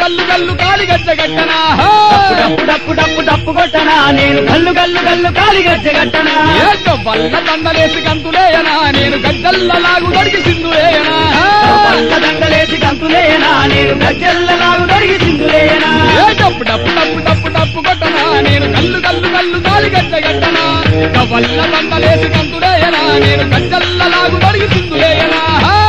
గల్లు గల్లు కాలి గజ్జ గట్టనా డప్పు డప్పు డప్పు డప్పు కొట్టనా నేను గల్లు గల్లు గల్లు కాలి గట్టనా ఏక వల్ల దండలేసి గంతులేయనా నేను గజ్జల్లలాగు దడిగి సింధులేయనా వల్ల దండలేసి గంతులేయనా నేను గజ్జెల్లలాగు దొరికి సింధులేయనా ఏ డప్పు డప్పు డప్పు డప్పు డప్పు కొట్టనా నేను గల్లు గల్లు గల్లు కాలి గజ్జ గట్టనా వల్ల దండలేసి గంతులేయనా నేను గజ్జల్లలాగు దడిగి సింధులేయనా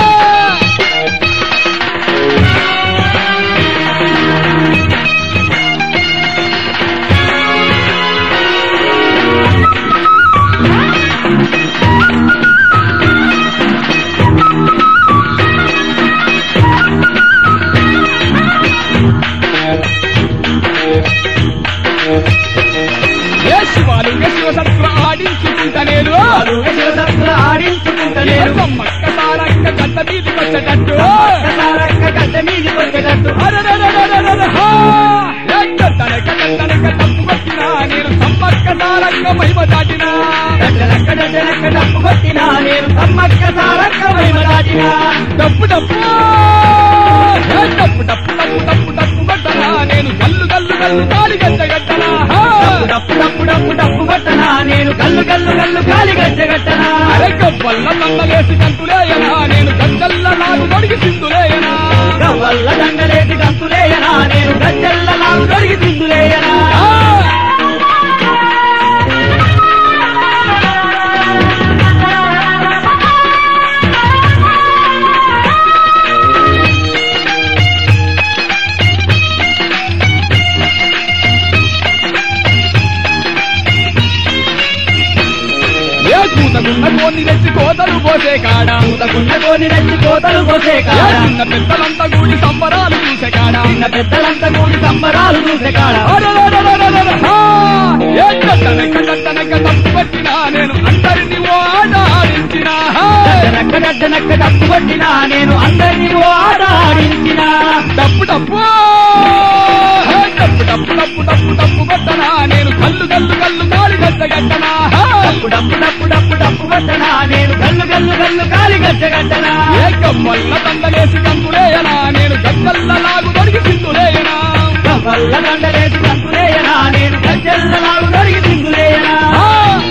ఏ శివాలు శివ సత్వ ఆడించుకుంటా నేను శివసత్తుల ఆడించుకుంటా ఏ నేను సమ్మక్క సారక్క గడ్డ మీదికి వచ్చేటట్టు ఒక్కసారక్క గడ్డ మీది కొట్టేటట్టు అరెరెరెరెరెరెరె, హా! ఏ గడ్డనెక్క గడ్డనెక్క తప్పు కొట్టినా నేను సమ్మక్క సారక్క మహిమ దాటినా గడ్డలక్క గడ్డలక్క డప్పు కొట్టినా నేను సమ్మక్క సారక్క వైమ దాటినా డప్పు డప్పు ఏ డప్పు డప్పు డప్పు డప్పు డప్పు కొట్టనా నేను గల్లు గల్లు గల్లు కాలి గడ్డ గట్టనా హా! డప్పు డప్పు డప్పు డప్పు కొట్టనా నేను గల్లు గల్లు గల్లు కాలి గజ్జ గట్టనా అరే గవ్వల్ల దండలేసి కంతులేయనా నేను గజ్జల్ల నాడు నడిగి సింధులేయనా గవ్వల్ల దండలేసి గంతులేయనా నేను గజ్జెల్లలాగు దొరికి సింధులేయనా ఆ! ఏ కూతకున్న కోని తెచ్చి కోతలు పోసే కాడ గుండె కోని రెచ్చి కోతలు పోసే ఏ కాడ చిన్న పెద్దలంతా కూడి సంబరాలు చూసే కాడ చిన్న పెద్దలంతా కూడి సంబరాలు చూసే కాడ అరెరెరెరెరెరె, హా! ఏ గడ్డనెక్క గడ్డనెక్క తప్పు పట్టినా నేను అందరిని ఓ ఆట ఆడించినా హా! గడ్డనక్క గడ్డనక్క డప్పు కొట్టినా నేను అందరినీ ఓ ఆట ఆడించినా డప్పు డప్పు హే, డప్పు డప్పు డప్పు డప్పు డప్పు కొట్టనా నేను కల్లు కల్లు కల్లు కాలి గడ్డ గట్టనా హా! డప్పు డప్పు డప్పు డప్పు డప్పు కొట్టనా నేను గల్లు గల్లు గల్లు కాలి గజ్జ గట్టనా ఏ గవ్వల్ల దండలేసి కంతులేయనా నేను గద్దల్లలాగు దొరికి సింధులేయనా గవ్వల్ల దండలేసి గంతులేయనా నేను గజ్జెల్లలాగు దొరికి సింధులేయనా హా!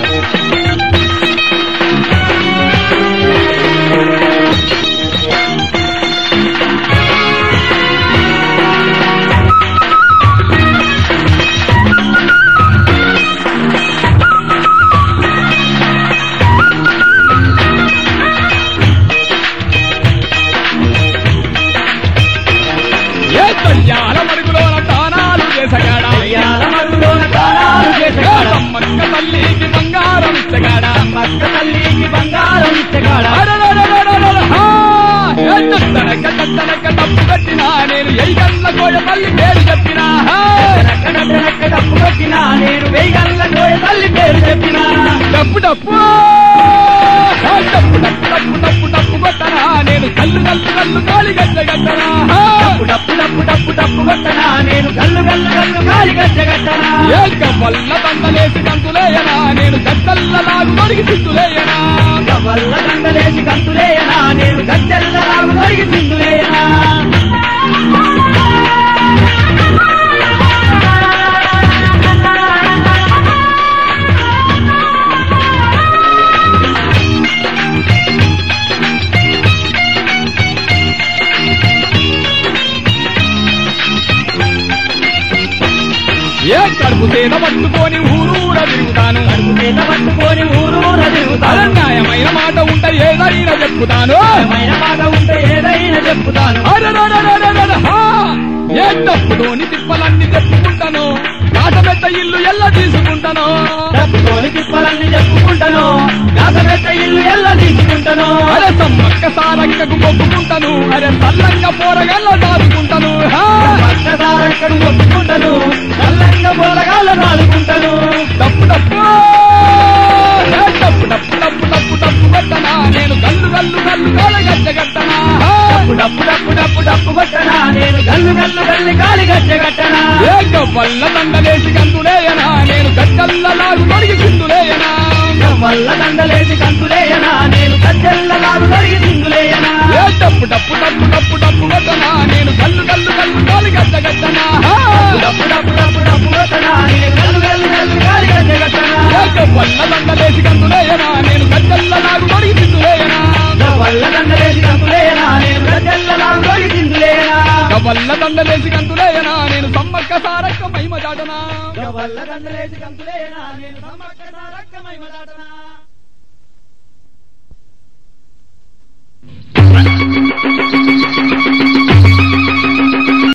ఏ కళ్యాణ మరుగులోన తానాలు చేసగాడా అయ్యాల మరులోన తాళాలు ఏ చేసగాడ సమ్మక్క తల్లికి బంగారం ఇచ్చగాడా మక్క తల్లికి బంగారం ఇచ్చగాడ అరెరెరెరెరెరె, హా! ఏ దత్తనక దత్తనక డప్పు కట్టినా నేను ఎయ్యల్ల కోయ తల్లి పేరు చెప్పినా హా! నక్క నక్క నక్క డప్పు కొట్టినా నేను వెయ్యల్ల కోయ తల్లి పేరు చెప్పినా డప్పు డప్పు హే, డప్పు డప్పు డప్పు డప్పు డప్పు కొట్టనా నేను కల్లు కల్లు కల్లు కాలి గడ్డ గట్టనా హా! డప్పు డప్పు డప్పు డప్పు డప్పు కొట్టనా నేను గల్లు గల్లు గల్లు కాలి గజ్జ గట్టనా ఏక వల్ల దండలేసి కంతులేయనా నేను గద్దల్లలాగు నడిగి సిద్ధులేయనా వల్ల దండలేసి గంతులేయనా నేను గజ్జెల్లలాగు దొరికి సింధులేయనా ఏ కడుపు తేన పట్టుకొని ఊరూర తిరుగుతాను చేత పట్టుకొని ఊరూర తిరుగుతాను అరణ్యాయమైన మాట ఉంటే ఏదైనా చెప్పుతాను మైన మాట ఉంటే ఏదైనా చెప్పుతాను అరెరెరెరెరెరె, హా! ఏ తప్పులోని తిప్పలన్నీ చెప్పుకుంటాను కాట పెద్ద ఇల్లు ఎల్ల తీసుకుంటాను డబ్బుతోని తిప్పలన్నీ చెప్పుకుంటాను పెద్ద ఇల్లు ఎల్ల తీసుకుంటాను అరే సమ్మక్క సారక్కకు మొక్కుకుంటాను అరే సల్లంగా పోరగల్ల దాదుకుంటాను హా! పక్కదారక్కడు ఒప్పుకుంటాను నల్లంగా పోలగాళ్ళ రాదుకుంటాను డప్పు డప్పు ఏ డప్పు డప్పు డప్పు డప్పు డప్పు కొట్టనా నేను గల్లు గల్లు గల్లు కాల గడ్డ గట్టనా హా! డప్పు డప్పు డప్పు డప్పు కొట్టనా నేను గల్లు గల్లు గల్లి కాలి గజ్జ కట్టనా ఏక వల్ల దండలేసి కందులేయనా నేను గట్టల్లలాగు తొడిగి సిందులేయనా వల్ల దండలేసి కంతులేయనా నేను గజ్జెల్లలాగు దొరికి సింగులేయనా ఏ డప్పు డప్పు డప్పు డప్పు డప్పు కొట్టనా నేను గల్లు గల్లు గల్లు కాలి గడ్డ గద్దగట్టనా డప్పు డప్పు డప్పు డప్పు కొట్టనా నేను గల్లు గల్లు గల్లు కాలి గజ్జ కట్టనా వల్ల దండలేసి కందులేయనా నేను గజ్జల్ల లాగు తొడిగి తిందులేయనా వల్ల దండలేసి కంతులేనా నేను గజ్జల్ల తోడి చిందులేనా వల్ల దండలేసి కందులేయనా నేను సమ్మక్క సారక్క మహిమ దాటనా వల్ల దండలేసి కంతులేనా నేను సమ్మక్క సారక్క మహిమ దాటనా